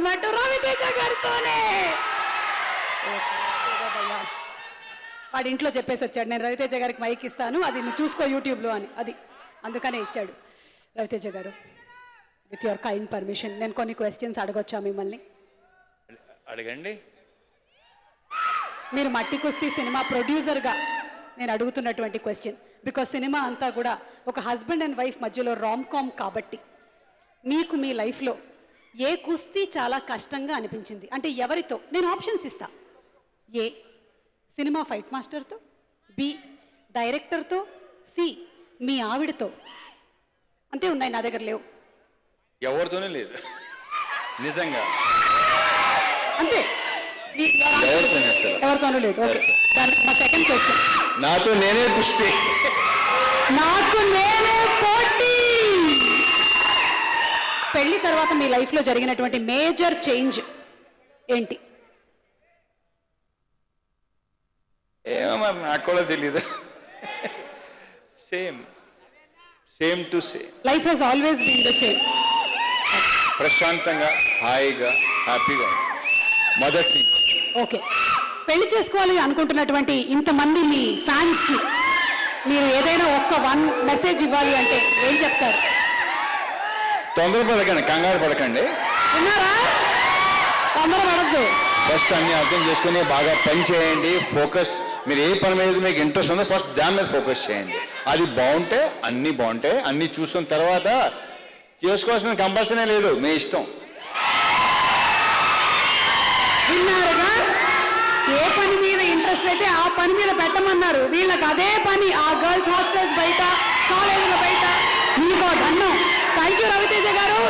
But Raviteja గారితోనే వాడి ఇంట్లో చెప్పేసి వచ్చాడు నేను రవితేజ గారికి మైక్ ఇస్తాను అది నువ్వు చూసుకో యూట్యూబ్లో అని అది అందుకనే ఇచ్చాడు రవితేజ గారు విత్ యువర్ కైండ్ పర్మిషన్ నేను కొన్ని క్వశ్చన్స్ అడగొచ్చా మిమ్మల్ని అడగండి మీరు మట్టి కుస్తీ సినిమా ప్రొడ్యూసర్గా నేను అడుగుతున్నటువంటి క్వశ్చన్ బికాస్ సినిమా అంతా కూడా ఒక హస్బెండ్ అండ్ వైఫ్ మధ్యలో రామ్ కామ్ కాబట్టి మీకు మీ లైఫ్లో ఏ కుస్తీ చాలా కష్టంగా అనిపించింది అంటే ఎవరితో నేను ఆప్షన్స్ ఇస్తా ఏ సినిమా ఫైట్ మాస్టర్తో బి డైరెక్టర్తో సి మీ ఆవిడతో అంతే ఉన్నాయి నా దగ్గర లేవు ఎవరితోనే లేదు నిజంగా అంతే మీ- your answer- ఎవరితోనే అసలు. ఎవరితోనూ లేదు ఓకే దాని మా సెకండ్ క్వశ్చన్ నాతో నేనే కుస్తీ నాకు నేనే పోటీ పెళ్లి తర్వాత మీ లైఫ్లో జరిగినటువంటి మేజర్ చేంజ్ ఏంటి ఏమో మరి నాకు కూడా తెలీదు same same to same life he's always been the same ప్రశాంతంగా హాయిగా హ్యాపీగా ఉంది. మొదటి నుంచి ఓకే పెళ్లి చేసుకోవాలి అనుకుంటున్నటువంటి ఇంతమంది మీ ఫ్యాన్స్కి మీరు ఏదైనా ఒక్క వన్ మెసేజ్ ఇవ్వాలి అంటే ఏం చెప్తారు తొందరపడకండి కంగారు పడకండి విన్నారా తొందర పడద్దు ఫస్ట్ అన్ని అర్థం చేసుకుని బాగా పని చేయండి ఫోకస్ మీరు ఏ పని మీద మీకు ఇంట్రెస్ట్ ఉందో ఫస్ట్ దాని మీద ఫోకస్ చేయండి అది బాగుంటే అన్నీ బాగుంటాయి అన్నీ చూసుకున్న తర్వాత చేసుకోవాల్సిన కంపల్సరీ లేదు మీ ఇష్టం విన్నారుగా ఏ పని మీద ఇంట్రెస్ట్ అయితే ఆ పని మీద పెట్టమన్నారు వీళ్ళకి అదే పని ఆ గర్ల్స్ హాస్టల్స్ బయట కాలేజీల బయట మీకు ధన్యం థ్యాంక్ యూ రవితేజ గారు